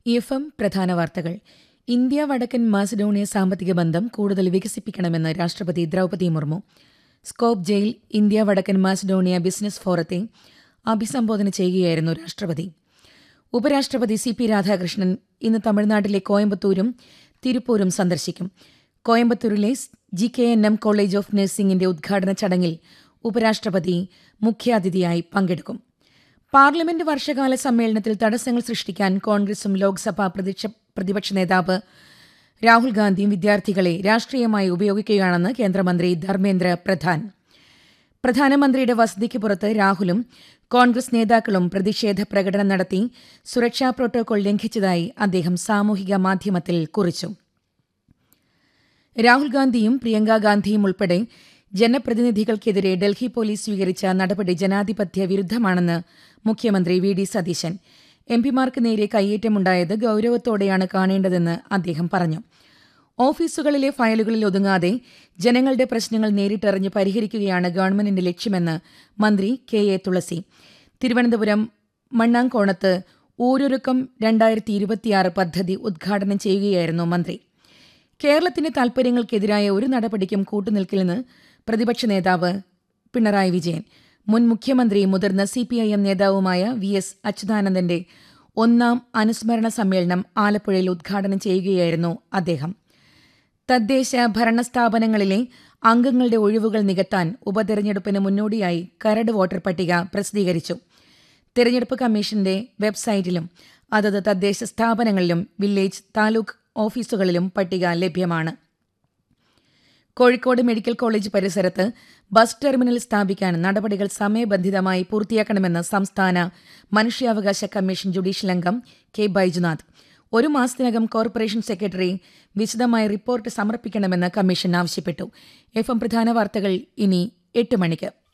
F M പ്രധാന വാർത്തകൾ India വടക്കൻ മാസഡോണിയ സാമ്പത്തിക ബന്ധം കൂടുതൽ വികസിപ്പിക്കണമെന്ന് രാഷ്ട്രപതി Droupadi Murmu Skopje India വടക്കൻ മാസഡോണിയ ബിസിനസ് ഫോറത്തെ അഭിസംബോധന ചെയ്യുകയായിരുന്നു രാഷ്ട്രപതി ഉപരാഷ്ട്രപതി സി പി രാധാകൃഷ്ണൻ ഇന്ന് തമിഴ്നാട്ടിലെ കോയമ്പത്തൂരും തിരുപ്പൂരും സന്ദർശിക്കും കോയമ്പത്തൂരിലെ G K N M college of നഴ്സിംഗിന്റെ ഉദ്ഘാടന ചടങ്ങിൽ ഉപരാഷ്ട്രപതി മുഖ്യാതിഥിയായി പങ്കെടുക്കും പാർലമെന്റ് വർഷകാല സമ്മേളനത്തിൽ തടസ്സങ്ങൾ സൃഷ്ടിക്കാൻ കോൺഗ്രസും ലോക്സഭാ പ്രതിപക്ഷ പ്രതിപക്ഷ നേതാവ് രാഹുൽ ഗാന്ധിയും വിദ്യാർത്ഥികളെ രാഷ്ട്രീയമായി ഉപയോഗിക്കുകയാണെന്ന് കേന്ദ്രമന്ത്രി ധർമ്മേന്ദ്ര പ്രധാൻ പ്രധാനമന്ത്രിയുടെ വസതിക്ക് പുറത്ത് രാഹുലും കോൺഗ്രസ് നേതാക്കളും പ്രതിഷേധ പ്രകടനം നടത്തി സുരക്ഷാ പ്രോട്ടോകോൾ ലംഘിച്ചതായി അദ്ദേഹം സാമൂഹിക മാധ്യമത്തിൽ കുറിച്ചു രാഹുൽ ഗാന്ധിയും പ്രിയങ്ക ഗാന്ധിയും ഉൾപ്പെടെ ജനപ്രതിനിധികൾക്കെതിരെ ഡൽഹി പോലീസ് സ്വീകരിച്ച നടപടി ജനാധിപത്യ വിരുദ്ധമാണെന്ന് മുഖ്യമന്ത്രി വി ഡി സതീശൻ എംപിമാർക്ക് നേരെ കയ്യേറ്റമുണ്ടായത് ഗൌരവത്തോടെയാണ് കാണേണ്ടതെന്ന് അദ്ദേഹം പറഞ്ഞു ഓഫീസുകളിലെ ഫയലുകളിൽ ഒതുങ്ങാതെ ജനങ്ങളുടെ പ്രശ്നങ്ങൾ നേരിട്ടറിഞ്ഞ് പരിഹരിക്കുകയാണ് ഗവൺമെന്റിന്റെ ലക്ഷ്യമെന്ന് മന്ത്രി കെ എ തുളസി തിരുവനന്തപുരം മണ്ണാങ്കോണത്ത് ഊരൊരുക്കം രണ്ടായിരത്തി ഇരുപത്തിയാറ് പദ്ധതി ഉദ്ഘാടനം ചെയ്യുകയായിരുന്നു മന്ത്രി കേരളത്തിന്റെ താൽപര്യങ്ങൾക്കെതിരായ ഒരു നടപടിക്കും കൂട്ടുനിൽക്കില്ലെന്ന് പ്രതിപക്ഷ നേതാവ് പിണറായി വിജയൻ മുൻ മുഖ്യമന്ത്രി മുതിർന്ന സി പി ഐ എം നേതാവുമായ വി എസ് അച്യുതാനന്ദന്റെ ഒന്നാം അനുസ്മരണ സമ്മേളനം ആലപ്പുഴയിൽ ഉദ്ഘാടനം ചെയ്യുകയായിരുന്നു അദ്ദേഹം തദ്ദേശ ഭരണ സ്ഥാപനങ്ങളിലെ അംഗങ്ങളുടെ ഒഴിവുകൾ നികത്താൻ ഉപതെരഞ്ഞെടുപ്പിന് മുന്നോടിയായി കരട് വോട്ടർ പട്ടിക പ്രസിദ്ധീകരിച്ചു തെരഞ്ഞെടുപ്പ് കമ്മീഷന്റെ വെബ്സൈറ്റിലും അതത് തദ്ദേശ സ്ഥാപനങ്ങളിലും വില്ലേജ് താലൂക്ക് ഓഫീസുകളിലും പട്ടിക ലഭ്യമാണ് കോഴിക്കോട് മെഡിക്കൽ കോളേജ് പരിസരത്ത് ബസ് ടെർമിനൽ സ്ഥാപിക്കാൻ നടപടികൾ സമയബന്ധിതമായി പൂർത്തിയാക്കണമെന്ന് സംസ്ഥാന മനുഷ്യാവകാശ കമ്മീഷൻ ജുഡീഷ്യൽ അംഗം കെ ബൈജുനാഥ് ഒരു മാസത്തിനകം കോർപ്പറേഷൻ സെക്രട്ടറി വിശദമായ റിപ്പോർട്ട് സമർപ്പിക്കണമെന്ന് കമ്മീഷൻ ആവശ്യപ്പെട്ടു എഫ് എം പ്രധാന വാർത്തകൾ ഇനി എട്ട് മണിക്ക്